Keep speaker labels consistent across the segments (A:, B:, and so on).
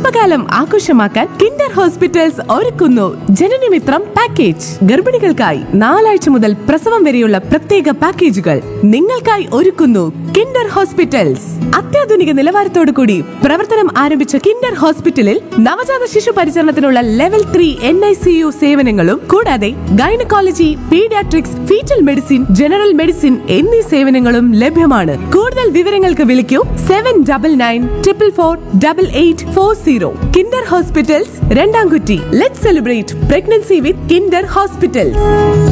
A: ഗർഭകാലം ആഘോഷമാക്കാൻ Kinder hospitals ഒരുക്കുന്നു ജനനമിത്രം പാക്കേജ് ഗർഭിണികൾക്കായി നാലാഴ്ച മുതൽ പ്രസവം വരെയുള്ള പ്രത്യേക പാക്കേജുകൾ നിങ്ങൾക്കായി ഒരുക്കുന്നു കിൻഡർ ഹോസ്പിറ്റൽസ് അത്യാധുനിക നിലവാരത്തോടു കൂടി പ്രവർത്തനം ആരംഭിച്ച കിൻഡർ ഹോസ്പിറ്റലിൽ നവജാത ശിശു പരിചരണത്തിനുള്ള level three N I C U സേവനങ്ങളും കൂടാതെ gynaecology paediatrics foetal medicine general medicine എന്നീ സേവനങ്ങളും ലഭ്യമാണ് കൂടുതൽ വിവരങ്ങൾക്ക് വിളിക്കൂ seven double nine triple four double eight four zero Kinder hospitals Randamkutty let celebrate pregnancy with Kinder hospitals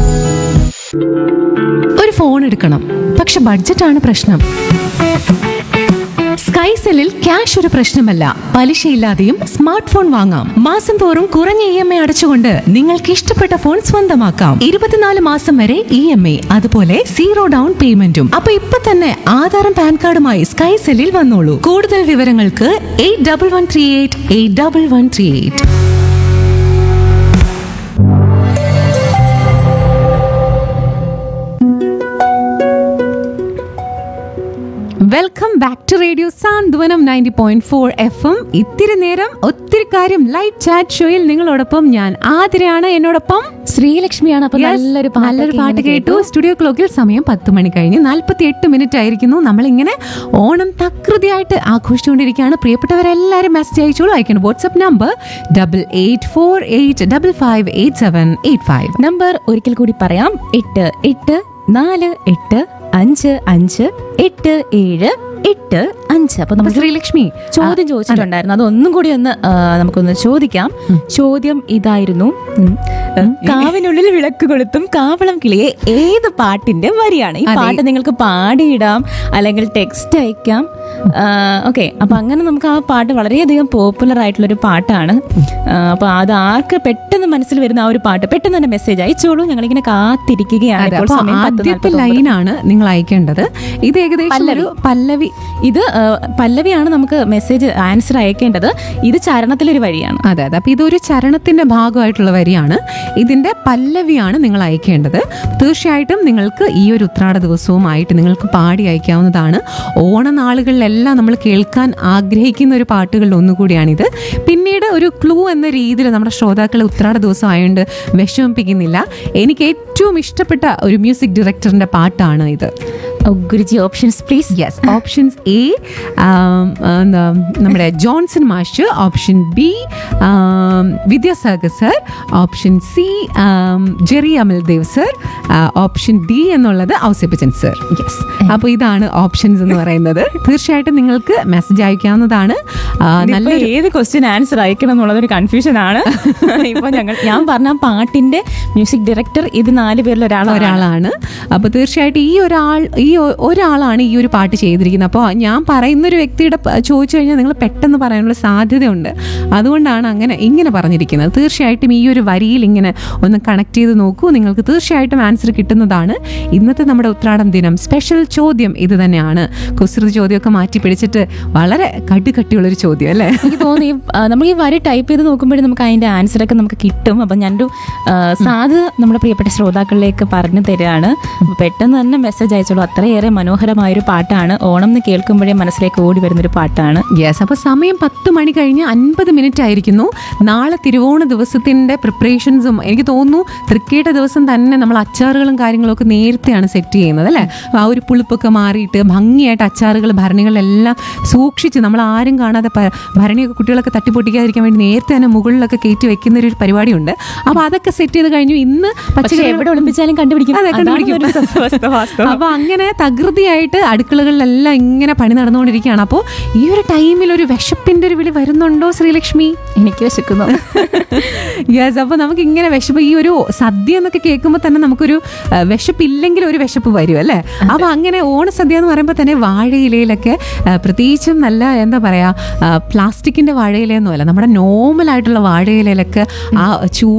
B: ഒരു ഫോൺ എടുക്കണം പക്ഷെ ബഡ്ജറ്റാണ് പ്രശ്നം സ്കൈസെല്ലിൽ ക്യാഷ് ഒരു പ്രശ്നമല്ല പലിശയില്ലാതെയും സ്മാർട്ട് ഫോൺ വാങ്ങാം മാസം തോറും കുറഞ്ഞ ഇ എം ഐ അടച്ചുകൊണ്ട് നിങ്ങൾക്ക് ഇഷ്ടപ്പെട്ട ഫോൺ സ്വന്തമാക്കാം ഇരുപത്തിനാല് മാസം വരെ ഇ എം ഐ അതുപോലെ സീറോ ഡൗൺ പേയ്മെന്റും അപ്പൊ ഇപ്പൊ തന്നെ ആധാറും പാൻ കാർഡുമായി സ്കൈസെല്ലിൽ വന്നോളൂ കൂടുതൽ വിവരങ്ങൾക്ക് eight double one three eight eight double one three eight welcome back to radio Santhwanam ninety point four F M ഇത്തിരി നേരം ഒത്തിരി കാര്യം ലൈവ് ചാറ്റ് ഷോയിൽ നിങ്ങളോടൊപ്പം ഞാൻ ആതിരയാണ് എന്നോടൊപ്പം
C: ശ്രീലക്ഷ്മിയാണ് അപ്പൊ
B: Yes,
C: നല്ലൊരു
B: നല്ലൊരു പാട്ട് കേട്ടു സ്റ്റുഡിയോ ക്ലോക്കിൽ സമയം പത്ത് മണി കഴിഞ്ഞ് നാൽപ്പത്തി എട്ട് മിനിറ്റ് ആയിരിക്കുന്നു നമ്മളിങ്ങനെ ഓണം തകൃതിയായിട്ട് ആഘോഷിച്ചുകൊണ്ടിരിക്കുകയാണ് പ്രിയപ്പെട്ടവരെല്ലാവരും മെസ്സേജ് അയച്ചോളൂ അയക്കണം WhatsApp number double eight four eight double five eight seven eight five
C: number ഒരിക്കൽ കൂടി പറയാം എട്ട് എട്ട് നാല് എട്ട് അഞ്ച് അഞ്ച് എട്ട് ഏഴ് എട്ട് അഞ്ച് അപ്പൊ നമ്മൾ
B: ശ്രീലക്ഷ്മി
C: ചോദ്യം ചോദിച്ചിട്ടുണ്ടായിരുന്നു അതൊന്നും കൂടി ഒന്ന് ആ, നമുക്കൊന്ന് ചോദിക്കാം ചോദ്യം ഇതായിരുന്നു ഉം. കാവിനുള്ളിൽ വിളക്ക് കൊളുത്തും കാവളം കിളിയെ ഏത് പാട്ടിന്റെ വരിയാണ് ഈ
B: അതെ.
C: പാട്ട് നിങ്ങൾക്ക് പാടിയിടാം അല്ലെങ്കിൽ ടെക്സ്റ്റ് അയക്കാം ഓക്കെ അപ്പൊ അങ്ങനെ നമുക്ക് ആ പാട്ട് വളരെയധികം പോപ്പുലർ ആയിട്ടുള്ള ഒരു പാട്ടാണ് ആ, അപ്പൊ അത് ആർക്ക് പെട്ടെന്ന് മനസ്സിൽ വരുന്ന ആ ഒരു പാട്ട് പെട്ടെന്ന് തന്നെ മെസ്സേജ് അയച്ചോളൂ ഞങ്ങളിങ്ങനെ കാത്തിരിക്കുകയാണ്
B: അതെ,
C: ഇപ്പോൾ
B: അപ്പൊ
C: സമയം പത്ത്
B: ആദ്യത്തെ
C: നാൽപ്പത്തൊമ്പത്.
B: ലൈനാണ് നിങ്ങൾ അയക്കേണ്ടത് ഇത് ഏകദേശം ഒരു പല്ലവി
C: ഇത് ആ, പല്ലവിയാണ് നമുക്ക് മെസ്സേജ് ആൻസർ അയക്കേണ്ടത് ഇത് ചരണത്തിലൊരു വഴിയാണ്
B: അതെ അതെ അപ്പൊ ഇതൊരു ചരണത്തിന്റെ ഭാഗമായിട്ടുള്ള വരിയാണ് ഇതിന്റെ പല്ലവിയാണ് നിങ്ങൾ അയക്കേണ്ടത് തീർച്ചയായിട്ടും നിങ്ങൾക്ക് ഈ ഒരു ഉത്രാട ദിവസവുമായിട്ട് നിങ്ങൾക്ക് പാടി അയക്കാവുന്നതാണ് ഓണനാളുകളിലെല്ലാം നമ്മൾ കേൾക്കാൻ ആഗ്രഹിക്കുന്ന ഒരു പാട്ടുകളിൽ ഒന്നുകൂടിയാണിത് പിന്നീട് ഒരു ക്ലൂ എന്ന രീതിയിൽ നമ്മുടെ ശ്രോതാക്കളെ ഉത്രാട ദിവസം ആയതുകൊണ്ട് വിഷമിപ്പിക്കുന്നില്ല എനിക്ക് ഏറ്റവും ഇഷ്ടപ്പെട്ട ഒരു മ്യൂസിക് ഡയറക്ടറിന്റെ പാട്ടാണ് ഇത്
C: oh, Guruji options please
B: yes options A നമ്മുടെ ജോൺസൺ മാഷ് option B Vidyasagar sir option C Jerry Amaldev sir option D എന്നുള്ളത് ഔസേപ്പച്ചൻ സർ യെസ് അപ്പോൾ ഇതാണ് ഓപ്ഷൻസ് എന്ന് പറയുന്നത് തീർച്ചയായിട്ടും നിങ്ങൾക്ക് മെസ്സേജ് അയക്കാവുന്നതാണ് ആ,
C: നല്ല
B: നല്ലൊരു
C: ഏത് ക്വസ്റ്റ്യൻ ആൻസർ അയക്കണം എന്നുള്ളത് ഒരു കൺഫ്യൂഷൻ ആണ് ഇപ്പൊ ഞങ്ങൾ ഞാൻ പറഞ്ഞ ആ പാട്ടിന്റെ മ്യൂസിക് ഡയറക്ടർ ഇത് നാല് പേരിൽ ഒരാളാണ്
B: ഒരാളാണ് അപ്പോൾ തീർച്ചയായിട്ടും ഈ ഒരാൾ ഈ ഒ- ഒരാളാണ് ഈ ഒരു പാട്ട് ചെയ്തിരിക്കുന്നത് അപ്പോൾ ഞാൻ പറയുന്ന ഒരു വ്യക്തിയുടെ പ- ചോദിച്ചു കഴിഞ്ഞാൽ നിങ്ങൾ പെട്ടെന്ന് പറയാനുള്ള സാധ്യതയുണ്ട് അതുകൊണ്ടാണ് അങ്ങനെ ഇങ്ങനെ പറഞ്ഞിരിക്കുന്നത് തീർച്ചയായിട്ടും ഈ ഒരു വരിയിൽ ഇങ്ങനെ ഒന്ന് കണക്ട് ചെയ്ത് നോക്കൂ നിങ്ങൾക്ക് തീർച്ചയായിട്ടും ആൻസർ കിട്ടുന്നതാണ് ഇന്നത്തെ നമ്മുടെ ഉത്രാടം ദിനം സ്പെഷ്യൽ ചോദ്യം ഇത് തന്നെയാണ് കുസൃതി ചോദ്യമൊക്കെ മാറ്റി പിടിച്ചിട്ട് വളരെ കടുകട്ടിയുള്ളൊരു ചോദ്യം അല്ലേ
C: എനിക്ക് തോന്നി ആ, നമ്മൾ ഈ വരി ടൈപ്പ് ചെയ്ത് നോക്കുമ്പോഴേ നമുക്ക് അതിന്റെ ആൻസർ ഒക്കെ നമുക്ക് കിട്ടും അപ്പൊ ഞാനൊരു ആ, സാധ്യത നമ്മുടെ പ്രിയപ്പെട്ട ശ്രോതാക്കളിലേക്ക് പറഞ്ഞു തരികയാണ് അപ്പൊ പെട്ടെന്ന് തന്നെ മെസ്സേജ് അയച്ചോളൂ അത്രയേറെ മനോഹരമായ ഒരു പാട്ടാണ് ഓണം എന്ന് കേൾക്കുമ്പോഴേ മനസ്സിലേക്ക് ഓടി വരുന്ന ഒരു പാട്ടാണ്
B: യെസ് അപ്പോൾ സമയം പത്ത് മണി കഴിഞ്ഞ് അൻപത് മിനിറ്റ് ആയിരിക്കുന്നു നാളെ തിരുവോണ ദിവസത്തിന്റെ പ്രിപ്പറേഷൻസും എനിക്ക് തോന്നുന്നു തൃക്കേട്ട ദിവസം തന്നെ നമ്മൾ അച്ചാറുകളും കാര്യങ്ങളും ഒക്കെ നേരത്തെയാണ് സെറ്റ് ചെയ്യുന്നത് അല്ലേ ആ ഒരു പുളിപ്പൊക്കെ മാറിയിട്ട് ഭംഗിയായിട്ട് അച്ചാറുകൾ ഭരണികളെല്ലാം സൂക്ഷിച്ച് നമ്മൾ ആരും കാണാതെ പ- ഭരണിയൊക്കെ കുട്ടികളൊക്കെ തട്ടിപ്പൊട്ടിക്കാതിരിക്കാൻ വേണ്ടി നേരത്തെ തന്നെ മുകളിലൊക്കെ കയറ്റി വെക്കുന്ന ഒരു പരിപാടിയുണ്ട് അപ്പോൾ അതൊക്കെ സെറ്റ് ചെയ്ത് കഴിഞ്ഞു ഇന്ന്
C: പക്ഷെ
B: പച്ചക്കറി
C: എവിടെ ഒളിപ്പിച്ചാലും കണ്ടുപിടിക്കും
B: അതെ,
C: അതാണ്
B: കണ്ടുപിടിക്കും.
C: ഒരു സത്യാവസ്ഥ, വാസ്തവം.
B: അപ്പൊ അങ്ങനെ തകൃതിയായിട്ട് അടുക്കളകളിലെല്ലാം ഇങ്ങനെ പണി നടന്നുകൊണ്ടിരിക്കുകയാണ് അപ്പോൾ ഈ ഒരു ടൈമിൽ ഒരു വിശപ്പിന്റെ ഒരു വിളി വരുന്നുണ്ടോ ശ്രീലക്ഷ്മി
C: എനിക്ക് വിശക്കുന്നു
B: യെസ് അപ്പോൾ നമുക്ക് ഇങ്ങനെ വിശപ്പ് ഈ ഒരു സദ്യ എന്നൊക്കെ കേൾക്കുമ്പോൾ തന്നെ നമുക്കൊരു ആ, വിശപ്പില്ലെങ്കിൽ ഒരു വിശപ്പ് വരും അല്ലേ അപ്പോൾ അങ്ങനെ ഓണസദ്യ എന്ന് പറയുമ്പോൾ തന്നെ വാഴയിലയിലൊക്കെ ആ, പ്രത്യേകിച്ചും നല്ല എന്താ പറയുക പ്ലാസ്റ്റിക്കിന്റെ വാഴയിലയൊന്നുമല്ല നമ്മുടെ നോർമൽ ആയിട്ടുള്ള വാഴയിലയിലൊക്കെ ആ ചൂട്